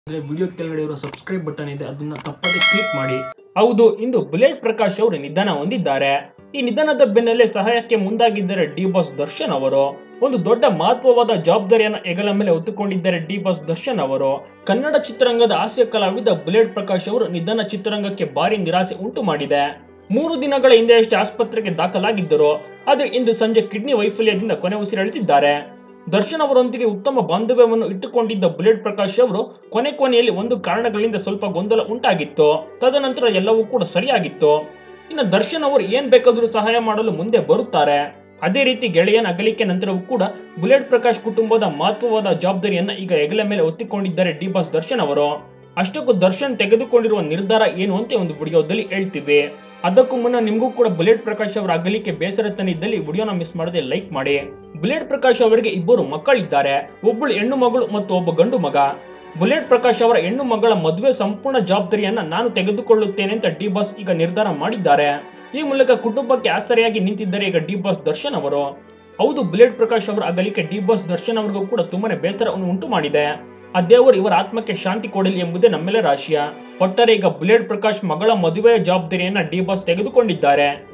ಅಂದರೆ ವಿಡಿಯೋ ಕೆಳಗಡೆ ಇರೋ ಸಬ್ಸ್ಕ್ರೈಬ್ ಬಟನ್ ಇದೆ ಅದನ್ನ ತಪ್ಪದೆ ಕ್ಲಿಕ್ ಮಾಡಿ ಹೌದು ಇಂದು ಬುಲೆಟ್ ಪ್ರಕಾಶ್ ಅವರು ನಿಧನ ಹೊಂದಿದ್ದಾರೆ ಈ ನಿಧನದ ಬೆನ್ನಲ್ಲೇ ಸಹಾಯಕ್ಕೆ ಮುಂದಾಗಿದ್ದಾರೆ ಡಿ ಬಾಸ್ ದರ್ಶನ್ ಅವರು ಒಂದು ದೊಡ್ಡ ಮಹತ್ವವಾದ ಜವಾಬ್ದಾರಿಯನ್ನ ಹೆಗಲ ಮೇಲೆ ಹೊತ್ತುಕೊಂಡಿದ್ದಾರೆ ಡಿ ಬಾಸ್ ದರ್ಶನ್ ಅವರು ಕನ್ನಡ ಚಿತ್ರರಂಗದ ಹಾಸ್ಯ ಕಲಾವಿದ ಬುಲೆಟ್ ಪ್ರಕಾಶ್ ಅವರು ನಿಧನ ಚಿತ್ರರಂಗಕ್ಕೆ ಭಾರಿ ನಿರಾಸೆ ಉಂಟು ಮಾಡಿದೆ ಮೂರು ದಿನಗಳ ಹಿಂದೆ ಅಷ್ಟೇ ಆಸ್ಪತ್ರೆಗೆ ದಾಖಲಾಗಿದ್ದರು ಆದರೆ ಇಂದು ಸಂಜೆ ಕಿಡ್ನಿ ವೈಫಲ್ಯದಿಂದ ಕೊನೆ ಉಸಿರೆಳೆದಿದ್ದಾರೆ ದರ್ಶನ್ ಅವರೊಂದಿಗೆ ಉತ್ತಮ ಬಾಂಧವ್ಯವನ್ನು ಇಟ್ಟುಕೊಂಡಿದ್ದ ಬುಲೆಟ್ ಪ್ರಕಾಶ್ ಅವರು ಕೊನೆ ಕೊನೆಯಲ್ಲಿ ಒಂದು ಕಾರಣಗಳಿಂದ ಸ್ವಲ್ಪ ಗೊಂದಲ ಉಂಟಾಗಿತ್ತು ತದನಂತರ ಎಲ್ಲವೂ ಕೂಡ ಸರಿಯಾಗಿತ್ತು ಇನ್ನು ದರ್ಶನ್ ಅವರು ಏನ್ ಬೇಕಾದರೂ ಸಹಾಯ ಮಾಡಲು ಮುಂದೆ ಬರುತ್ತಾರೆ ಅದೇ ರೀತಿ ಗೆಳೆಯನ ಅಗಲಿಕೆ ನಂತರವೂ ಕೂಡ ಬುಲೆಟ್ ಪ್ರಕಾಶ್ ಕುಟುಂಬದ ಮಹತ್ವವಾದ ಜವಾಬ್ದಾರಿಯನ್ನ ಈಗ ಹೆಗಲ ಮೇಲೆ ಒತ್ತಿಕೊಂಡಿದ್ದಾರೆ ಡಿ ಬಾಸ್ ದರ್ಶನ್ ಅವರು ಅಷ್ಟಕ್ಕೂ ದರ್ಶನ್ ತೆಗೆದುಕೊಂಡಿರುವ ನಿರ್ಧಾರ ಏನು ಅಂತ ಒಂದು ವಿಡಿಯೋದಲ್ಲಿ ಹೇಳ್ತೀವಿ ಅದಕ್ಕೂ ಮುನ್ನ ನಿಮಗೂ ಕೂಡ ಬುಲೆಟ್ ಪ್ರಕಾಶ್ ಅವರ ಅಗಲಿಕೆ ಬೇಸರ ತಂದಿದ್ದಲ್ಲಿ ವಿಡಿಯೋನ ಮಿಸ್ ಮಾಡದೆ ಲೈಕ್ ಮಾಡಿ ಬುಲೆಟ್ ಪ್ರಕಾಶ್ ಅವರಿಗೆ ಇಬ್ಬರು ಮಕ್ಕಳಿದ್ದಾರೆ ಒಬ್ಬಳು ಹೆಣ್ಣು ಮಗಳು ಮತ್ತು ಒಬ್ಬ ಗಂಡು ಮಗ ಬುಲೆಟ್ ಪ್ರಕಾಶ್ ಅವರ ಹೆಣ್ಣು ಮಗಳ ಮದುವೆ ಸಂಪೂರ್ಣ ಜವಾಬ್ದಾರಿಯನ್ನ ನಾನು ತೆಗೆದುಕೊಳ್ಳುತ್ತೇನೆ ಅಂತ ಡಿ ಬಾಸ್ ಈಗ ನಿರ್ಧಾರ ಮಾಡಿದ್ದಾರೆ ಈ ಮೂಲಕ ಕುಟುಂಬಕ್ಕೆ ಆಸರೆಯಾಗಿ ನಿಂತಿದ್ದಾರೆ ಈಗ ಡಿ ಬಾಸ್ ದರ್ಶನ್ ಅವರು ಹೌದು ಬುಲೆಟ್ ಪ್ರಕಾಶ್ ಅವರ ಅಗಲಿಕೆ ಡಿ ಬಾಸ್ ದರ್ಶನ್ ಅವರಿಗೂ ಕೂಡ ತುಂಬಾನೇ ಬೇಸರವನ್ನು ಉಂಟು ಮಾಡಿದೆ ಆ ದೇವರು ಇವರ ಆತ್ಮಕ್ಕೆ ಶಾಂತಿ ಕೊಡಲಿ ಎಂಬುದೇ ನಮ್ಮೆಲ್ಲರ ಆಶಯ ಒಟ್ಟಾರೆ ಈಗ ಬುಲೆಟ್ ಪ್ರಕಾಶ್ ಮಗಳ ಮದುವೆಯ ಜವಾಬ್ದಾರಿಯನ್ನ ಡಿ ಬಾಸ್ ತೆಗೆದುಕೊಂಡಿದ್ದಾರೆ